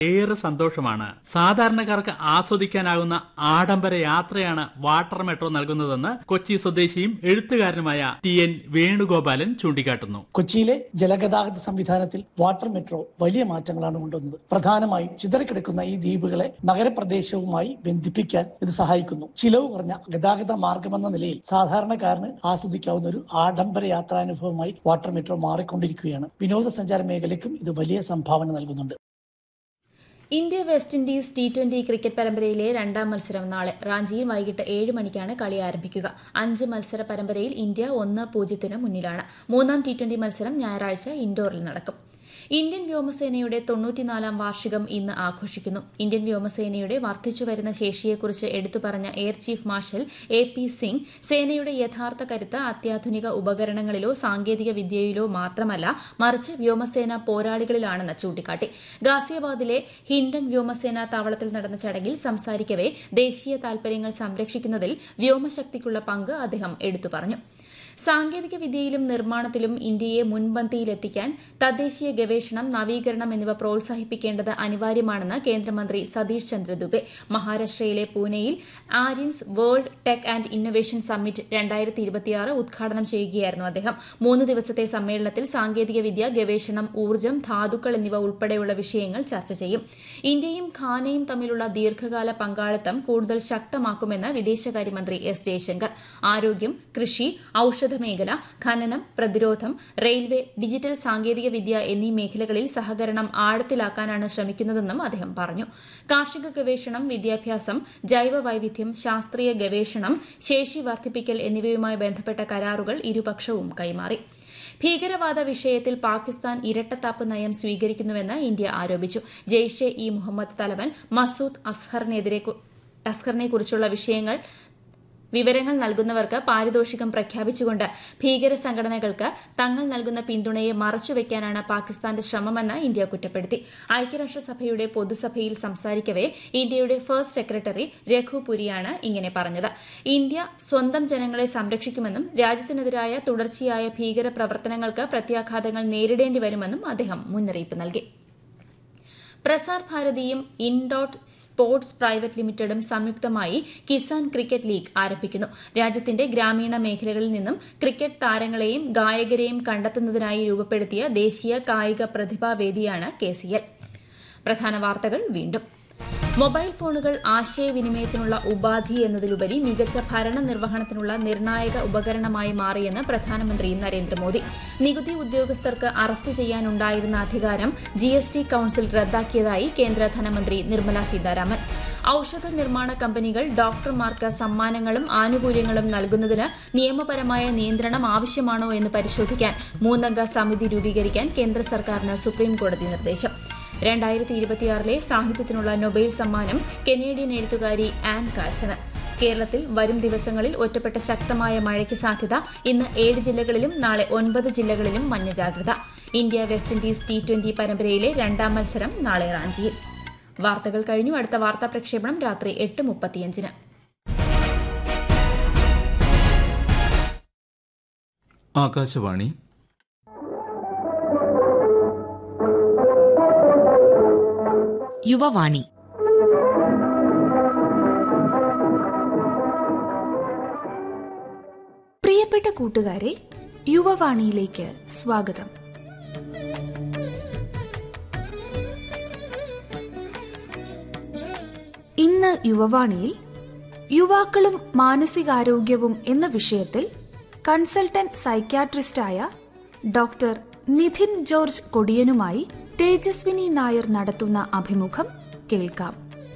ഏറെ സന്തോഷമാണ് സാധാരണക്കാർക്ക് ആസ്വദിക്കാനാകുന്ന ആഡംബര യാത്രയാണ് വാട്ടർ മെട്രോ നൽകുന്നതെന്ന് കൊച്ചി സ്വദേശിയും എഴുത്തുകാരനുമായ ടി എൻ വേണുഗോപാലൻ ചൂണ്ടിക്കാട്ടുന്നു കൊച്ചിയിലെ ജലഗതാഗത സംവിധാനത്തിൽ വാട്ടർ മെട്രോ വലിയ മാറ്റങ്ങളാണ് കൊണ്ടുവന്നത് പ്രധാനമായും ചിതറിക്കിടക്കുന്ന ഈ ദ്വീപുകളെ നഗരപ്രദേശവുമായി ബന്ധിപ്പിക്കാൻ ഇത് സഹായിക്കുന്നു ചിലവ് കുറഞ്ഞ ഗതാഗത മാർഗമെന്ന നിലയിൽ സാധാരണക്കാരന് ആസ്വദിക്കാവുന്ന ഒരു ആഡംബര യാത്രാനുഭവമായി വാട്ടർ മെട്രോ മാറിക്കൊണ്ടിരിക്കുകയാണ് വിനോദസഞ്ചാര മേഖലയ്ക്കും ഇത് വലിയ സംഭാവന നൽകുന്നുണ്ട് India West Indies T twenty cricket പരമ്പരയിലെ രണ്ടാം മത്സരം നാളെ റാഞ്ചിയിൽ വൈകിട്ട് ഏഴ് മണിക്കാണ് കളി ആരംഭിക്കുക അഞ്ച് മത്സര പരമ്പരയിൽ ഇന്ത്യ ഒന്ന് പൂജ്യത്തിന് മുന്നിലാണ് മൂന്നാം ടി ട്വന്റി മത്സരം ഞായറാഴ്ച ഇൻഡോറിൽ നടക്കും ഇന്ത്യൻ വ്യോമസേനയുടെ തൊണ്ണൂറ്റിനാലാം വാർഷികം ഇന്ന് ആഘോഷിക്കുന്നു ഇന്ത്യൻ വ്യോമസേനയുടെ വർദ്ധിച്ചുവരുന്ന ശേഷിയെക്കുറിച്ച് എടുത്തു പറഞ്ഞ air chief marshal A P Singh സേനയുടെ യഥാർത്ഥ കരുത്ത് അത്യാധുനിക ഉപകരണങ്ങളിലോ സാങ്കേതിക വിദ്യയിലോ മാത്രമല്ല മറിച്ച് വ്യോമസേന പോരാളികളിലാണെന്ന് ചൂണ്ടിക്കാട്ടി ഗാസിയാബാദിലെ ഹിൻഡൻ വ്യോമസേന താവളത്തിൽ നടന്ന ചടങ്ങിൽ സംസാരിക്കവെ ദേശീയ താൽപര്യങ്ങൾ സംരക്ഷിക്കുന്നതിൽ വ്യോമശക്തിക്കുള്ള പങ്ക് അദ്ദേഹം എടുത്തു പറഞ്ഞു സാങ്കേതിക വിദ്യയിലും നിർമ്മാണത്തിലും ഇന്ത്യയെ മുൻപന്തിയിലെത്തിക്കാൻ തദ്ദേശീയ ഗവേഷണം നവീകരണം എന്നിവ പ്രോത്സാഹിപ്പിക്കേണ്ടത് അനിവാര്യമാണെന്ന് കേന്ദ്രമന്ത്രി സതീഷ് ചന്ദ്ര ദുബെ മഹാരാഷ്ട്രയിലെ പൂനെയിൽ Aryans world tech and innovation summit രണ്ടായിരത്തി ഇരുപത്തിയാറ് ഉദ്ഘാടനം ചെയ്യുകയായിരുന്നു അദ്ദേഹം മൂന്ന് ദിവസത്തെ സമ്മേളനത്തിൽ സാങ്കേതിക വിദ്യ ഗവേഷണം ഊർജ്ജം ധാതുക്കൾ എന്നിവ ഉൾപ്പെടെയുള്ള വിഷയങ്ങൾ ചർച്ച ചെയ്യും ഇന്ത്യയും ഖാനയും തമ്മിലുള്ള ദീർഘകാല പങ്കാളിത്തം കൂടുതൽ ശക്തമാക്കുമെന്ന് വിദേശകാര്യമന്ത്രി എസ് ജയശങ്കർ ആരോഗ്യം കൃഷി ഔഷധ മേഖല ഖനനം പ്രതിരോധം റെയിൽവേ ഡിജിറ്റൽ സാങ്കേതിക വിദ്യ എന്നീ മേഖലകളിൽ സഹകരണം ആഴത്തിലാക്കാനാണ് ശ്രമിക്കുന്നതെന്നും അദ്ദേഹം പറഞ്ഞു കാർഷിക ഗവേഷണം വിദ്യാഭ്യാസം ജൈവ വൈവിധ്യം ശാസ്ത്രീയ ഗവേഷണം ശേഷി വർദ്ധിപ്പിക്കൽ എന്നിവയുമായി ബന്ധപ്പെട്ട കരാറുകൾ ഇരുപക്ഷവും കൈമാറി ഭീകരവാദ വിഷയത്തിൽ പാകിസ്ഥാൻ ഇരട്ടത്താപ്പ് നയം സ്വീകരിക്കുന്നുവെന്ന് ഇന്ത്യ ആരോപിച്ചു ജെയ്ഷെ ഇ മുഹമ്മദ് തലവൻ മസൂദ് അസ്ഹറിനെതിരെ അസ്ഹറിനെ കുറിച്ചുള്ള വിഷയങ്ങൾ വിവരങ്ങൾ നൽകുന്നവർക്ക് പാരിതോഷികം പ്രഖ്യാപിച്ചുകൊണ്ട് ഭീകര സംഘടനകൾക്ക് തങ്ങൾ നൽകുന്ന പിന്തുണയെ മറച്ചുവെക്കാനാണ് പാകിസ്ഥാന്റെ ശ്രമമെന്ന് ഇന്ത്യ കുറ്റപ്പെടുത്തി ഐക്യരാഷ്ട്രസഭയുടെ പൊതുസഭയിൽ സംസാരിക്കവെ ഇന്ത്യയുടെ ഫസ്റ്റ് സെക്രട്ടറി രഘുപുരിയാണ് ഇങ്ങനെ പറഞ്ഞത് ഇന്ത്യ സ്വന്തം ജനങ്ങളെ സംരക്ഷിക്കുമെന്നും രാജ്യത്തിനെതിരായ തുടർച്ചയായ ഭീകര പ്രവർത്തനങ്ങൾക്ക് പ്രത്യാഘാതങ്ങൾ നേരിടേണ്ടി വരുമെന്നും അദ്ദേഹം മുന്നറിയിപ്പ് നൽകി പ്രസാർ ഭാരതിയും ഇൻഡോട്ട് സ്പോർട്സ് പ്രൈവറ്റ് ലിമിറ്റഡും സംയുക്തമായി കിസാൻ ക്രിക്കറ്റ് ലീഗ് ആരംഭിക്കുന്നു രാജ്യത്തിന്റെ ഗ്രാമീണ മേഖലകളിൽ നിന്നും ക്രിക്കറ്റ് താരങ്ങളെയും ഗായകരെയും കണ്ടെത്തുന്നതിനായി രൂപപ്പെടുത്തിയ ദേശീയ കായിക പ്രതിഭാവേദിയാണ് കെ സി എൽ പ്രധാന വാർത്തകൾ വീണ്ടും മൊബൈൽ ഫോണുകൾ ആശയവിനിമയത്തിനുള്ള ഉപാധി എന്നതിലുപരി മികച്ച ഭരണ നിർവഹണത്തിനുള്ള നിർണായക ഉപകരണമായി മാറിയെന്ന് പ്രധാനമന്ത്രി നരേന്ദ്രമോദി നികുതി ഉദ്യോഗസ്ഥർക്ക് അറസ്റ്റ് ചെയ്യാനുണ്ടായിരുന്ന അധികാരം ജി എസ് ടി കൌൺസിൽ റദ്ദാക്കിയതായി കേന്ദ്ര ധനമന്ത്രി നിർമ്മല സീതാരാമൻ ഔഷധ നിർമ്മാണ കമ്പനികൾ ഡോക്ടർമാർക്ക് സമ്മാനങ്ങളും ആനുകൂല്യങ്ങളും നൽകുന്നതിന് നിയമപരമായ നിയന്ത്രണം ആവശ്യമാണോ എന്ന് പരിശോധിക്കാൻ മൂന്നംഗ സമിതി രൂപീകരിക്കാൻ കേന്ദ്ര സർക്കാരിന് സുപ്രീംകോടതി നിർദ്ദേശം രണ്ടായിരത്തി ഇരുപത്തിയാറിലെ സാഹിത്യത്തിനുള്ള നൊബേൽ സമ്മാനം കനേഡിയൻ എഴുത്തുകാരി ആൻ കാഴ്സണ് കേരളത്തിൽ വരും ദിവസങ്ങളിൽ ഒറ്റപ്പെട്ട ശക്തമായ മഴയ്ക്ക് സാധ്യത ഇന്ന് ഏഴ് ജില്ലകളിലും നാളെ ഒൻപത് ജില്ലകളിലും മഞ്ഞ ജാഗ്രത India West Indies T twenty പരമ്പരയിലെ രണ്ടാം മത്സരം നാളെ റാഞ്ചിയിൽ വാർത്തകൾ കഴിഞ്ഞു അടുത്ത വാർത്താ പ്രക്ഷേപണം രാത്രി എട്ട് മുപ്പത്തിയഞ്ചിന് ആകാശവാണി യുവവാണി പ്രിയപ്പെട്ട കൂട്ടുകാരെ യുവവാണിയിലേക്ക് സ്വാഗതം ഇന്ന് യുവവാണിയിൽ യുവാക്കളും മാനസികാരോഗ്യവും എന്ന വിഷയത്തിൽ കൺസൾട്ടന്റ് സൈക്യാട്രിസ്റ്റായ ഡോക്ടർ നിധിൻ ജോർജ് കൊടിയനുമായി തേജസ്വിനി നായർ നടത്തുന്ന അഭിമുഖം കേൾക്കാം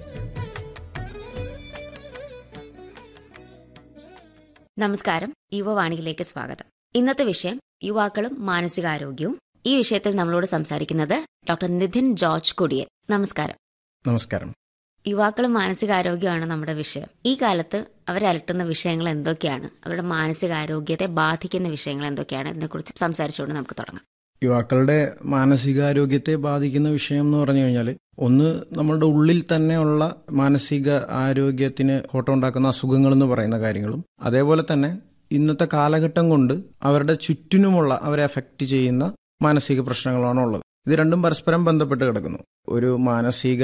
നമസ്കാരം യുവവാണിയിലേക്ക് സ്വാഗതം ഇന്നത്തെ വിഷയം യുവാക്കളും മാനസികാരോഗ്യവും ഈ വിഷയത്തിൽ നമ്മളോട് സംസാരിക്കുന്നത് ഡോക്ടർ നിധിൻ ജോർജ് കൊടിയൻ നമസ്കാരം നമസ്കാരം യുവാക്കളും മാനസികാരോഗ്യമാണ് നമ്മുടെ വിഷയം ഈ കാലത്ത് അവരെ അലട്ടുന്ന വിഷയങ്ങൾ എന്തൊക്കെയാണ് അവരുടെ മാനസികാരോഗ്യത്തെ ബാധിക്കുന്ന വിഷയങ്ങൾ എന്തൊക്കെയാണ് ഇതിനെക്കുറിച്ച് സംസാരിച്ചുകൊണ്ട് നമുക്ക് തുടങ്ങാം യുവാക്കളുടെ മാനസികാരോഗ്യത്തെ ബാധിക്കുന്ന വിഷയം എന്ന് പറഞ്ഞു കഴിഞ്ഞാൽ ഒന്ന് നമ്മളുടെ ഉള്ളിൽ തന്നെയുള്ള മാനസിക ആരോഗ്യത്തിന് കോട്ടം ഉണ്ടാക്കുന്ന അസുഖങ്ങൾ എന്ന് പറയുന്ന കാര്യങ്ങളും അതേപോലെ തന്നെ ഇന്നത്തെ കാലഘട്ടം കൊണ്ട് അവരുടെ ചുറ്റിനുമുള്ള അവരെ അഫക്റ്റ് ചെയ്യുന്ന മാനസിക പ്രശ്നങ്ങളാണ് ഉള്ളത് ഇത് രണ്ടും പരസ്പരം ബന്ധപ്പെട്ട് കിടക്കുന്നു ഒരു മാനസിക